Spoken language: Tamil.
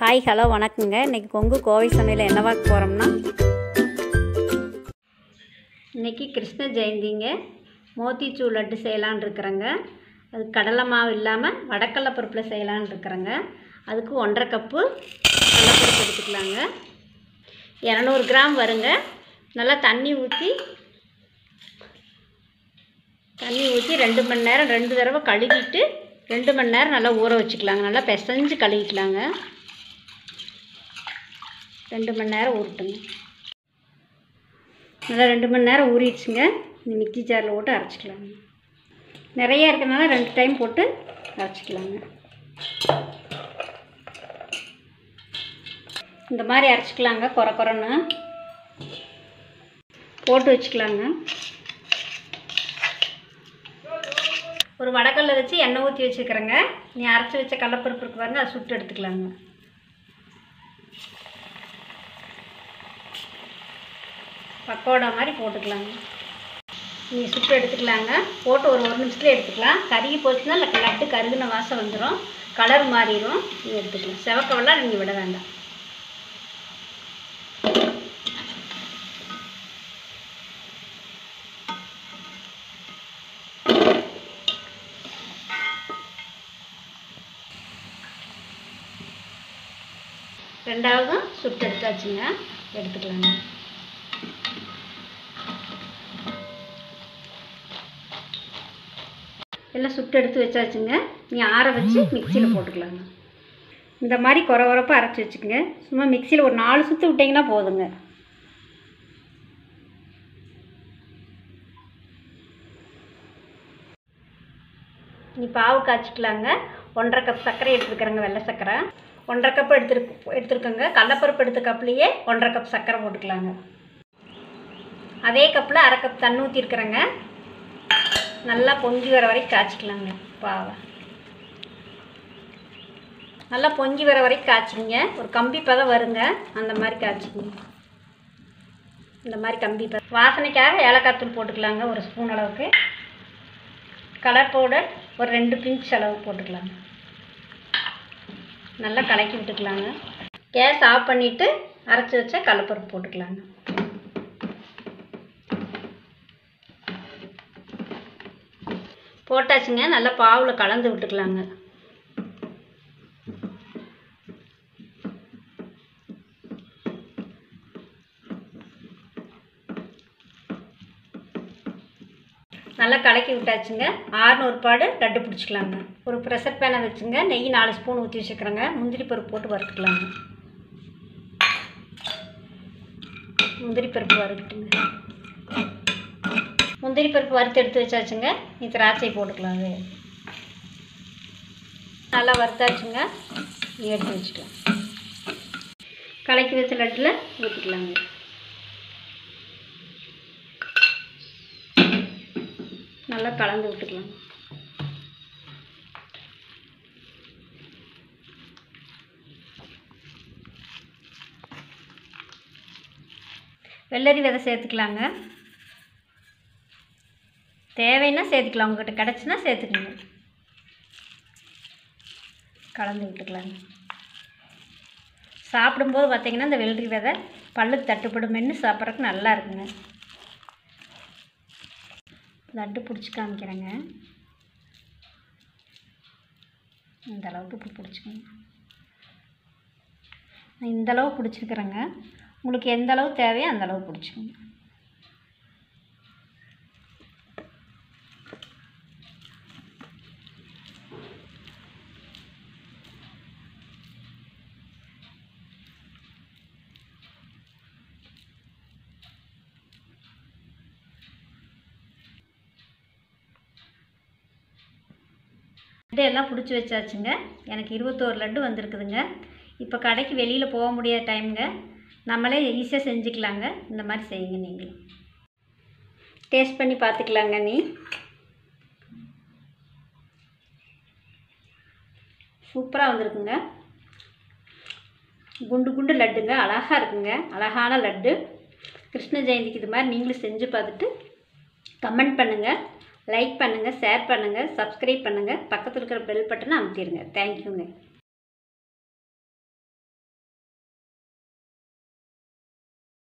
ஹாய் ஹலோ வணக்கங்க இன்றைக்கி கொங்கு கோவை சமையல் என்ன பார்க்க போகிறோம்னா இன்றைக்கி கிருஷ்ண ஜெயந்திங்க மோத்திச்சூர் லட்டு செய்யலான்னு இருக்கிறேங்க அது கடலை மாவு இல்லாமல் வடக்கடலை பருப்பில் செய்யலான்னு இருக்கிறேங்க அதுக்கு ஒன்றரை கப்பு கடலைப்பருப்பு எடுத்துக்கலாங்க இரநூறு கிராம் வருங்க நல்லா தண்ணி ஊற்றி தண்ணி ஊற்றி ரெண்டு மணி நேரம் ரெண்டு தடவை கழுவிட்டு ரெண்டு மணி நேரம் நல்லா ஊற வச்சுக்கலாங்க நல்லா பிசைஞ்சு கழுவிக்கலாங்க ரெண்டு மணி நேரம் ஊறட்டுங்க நல்லா ரெண்டு மணி நேரம் ஊறிடுச்சுங்க இந்த மிக்ஸி ஜாரில் போட்டு அரைச்சிக்கலாங்க நிறையா இருக்கிறனால ரெண்டு டைம் போட்டு அரைச்சிக்கலாங்க இந்த மாதிரி அரைச்சிக்கலாங்க குறை குறைன்னு போட்டு வச்சுக்கலாங்க ஒரு வடக்கல்ல வச்சு எண்ணெய் ஊற்றி வச்சுக்கிறேங்க நீ அரைச்சி வச்ச கடலப்பருப்பு இருக்கு பாருங்க அதை சுட்டு எடுத்துக்கலாங்க பக்கோடா மாதிரி போட்டுக்கலாங்க நீ சுட்டு எடுத்துக்கலாங்க போட்டு ஒரு ஒரு நிமிஷத்துல எடுத்துக்கலாம் கருகி போச்சுன்னா லட்டு லட்டு கருகுன வாசம் வந்துடும் கலர் மாறிடும் நீங்கள் எடுத்துக்கலாம் செவக்கவெல்லாம் நீங்கள் விட வேண்டாம் ரெண்டாவதும் சுட்டு எடுத்தாச்சுங்க எடுத்துக்கலாங்க எல்லாம் சுட்டு எடுத்து வச்சாச்சுங்க நீ ஆற வச்சு மிக்சியில் போட்டுக்கலாங்க இந்த மாதிரி குறை குறைப்பாக அரைச்சி வச்சுக்கோங்க சும்மா மிக்சியில் ஒரு நாலு சுற்று விட்டிங்கன்னா போதுங்க நீ பாவு காய்ச்சிக்கலாங்க ஒன்றரை கப் சர்க்கரை எடுத்துருக்குறேங்க வெள்ளை சர்க்கரை ஒன்றரை கப் எடுத்துருக்கு எடுத்துருக்கோங்க கடலப்பருப்பு எடுத்த கப்லேயே ஒன்றரை கப் சர்க்கரை போட்டுக்கலாங்க அதே கப்பில் அரை கப் தண்ணி ஊற்றிருக்குறேங்க நல்லா பொங்கி வர வரைக்கும் காய்ச்சிக்கலாங்க பாவை நல்லா பொங்கி வர வரைக்கும் காய்ச்சிங்க ஒரு கம்பி பதம் வருங்க அந்த மாதிரி காய்ச்சிக்கங்க இந்த மாதிரி கம்பி பதம் வாசனைக்காக ஏலக்காய் தூள் போட்டுக்கலாங்க ஒரு ஸ்பூன் அளவுக்கு கலர் பவுடர் ஒரு ரெண்டு பிஞ்ச் அளவு போட்டுக்கலாங்க நல்லா கலக்கி விட்டுக்கலாங்க கேஸ் ஆஃப் பண்ணிவிட்டு அரைச்சி வச்ச கடலப்பருப்பு போட்டுக்கலாங்க போட்டாச்சுங்க நல்லா பாவில் கலந்து விட்டுக்கலாங்க நல்லா கலக்கி விட்டாச்சுங்க ஆறுநூறு பாடு லட்டு பிடிச்சிக்கலாங்க ஒரு ப்ரெஷர் பேனை வச்சுங்க நெய் நாலு ஸ்பூன் ஊற்றி வச்சுக்கிறேங்க முந்திரி பருப்பு போட்டு வறுத்துக்கலாங்க முந்திரி பருப்பு வறுத்துட்டுங்க முந்திரி பருப்பு வறுத்து எடுத்து வச்சாச்சுங்க நீ திராட்சை போட்டுக்கலாங்க நல்லா வறுத்தாச்சுங்க நீ எடுத்து வச்சுக்கலாம் கலக்கி வச்ச லட்டில் ஊற்றிக்கலாங்க நல்லா கலந்து விட்டுக்கலாம் வெள்ளரி விதை சேர்த்துக்கலாங்க தேவைன்னா சேர்த்துக்கலாம் உங்கள்கிட்ட கிடச்சுன்னா சேர்த்துக்கோங்க கலந்து விட்டுக்கலாங்க சாப்பிடும்போது பார்த்திங்கன்னா இந்த வெள்ளரி விதை பல்லுக்கு தட்டுப்படும் மென்று சாப்பிட்றதுக்கு நல்லா இருக்குங்க லட்டு பிடிச்சி காமிக்கிறேங்க இந்த அளவுக்கு இப்படி பிடிச்சிக்கோங்க நான் இந்த அளவு பிடிச்சிருக்கிறேங்க உங்களுக்கு எந்த அளவு தேவையோ அந்த அளவு பிடிச்சிக்கோங்க லட்டு எல்லாம் பிடிச்சி வச்சாச்சுங்க எனக்கு இருபத்தோரு லட்டு வந்திருக்குதுங்க இப்போ கடைக்கு வெளியில் போக முடியாத டைமுங்க நம்மளே ஈஸியாக செஞ்சுக்கலாங்க இந்த மாதிரி செய்யுங்க நீங்களும் டேஸ்ட் பண்ணி பார்த்துக்கலாங்க நீ சூப்பராக வந்திருக்குங்க குண்டு குண்டு லட்டுங்க அழகாக இருக்குங்க அழகான லட்டு கிருஷ்ண ஜெயந்திக்கு இது மாதிரி நீங்களும் செஞ்சு பார்த்துட்டு கமெண்ட் பண்ணுங்கள் லைக் பண்ணுங்கள் ஷேர் பண்ணுங்கள் சப்ஸ்கிரைப் பண்ணுங்கள் பக்கத்தில் இருக்கிற பெல் பட்டனை அமுத்திடுங்க தேங்க்யூங்க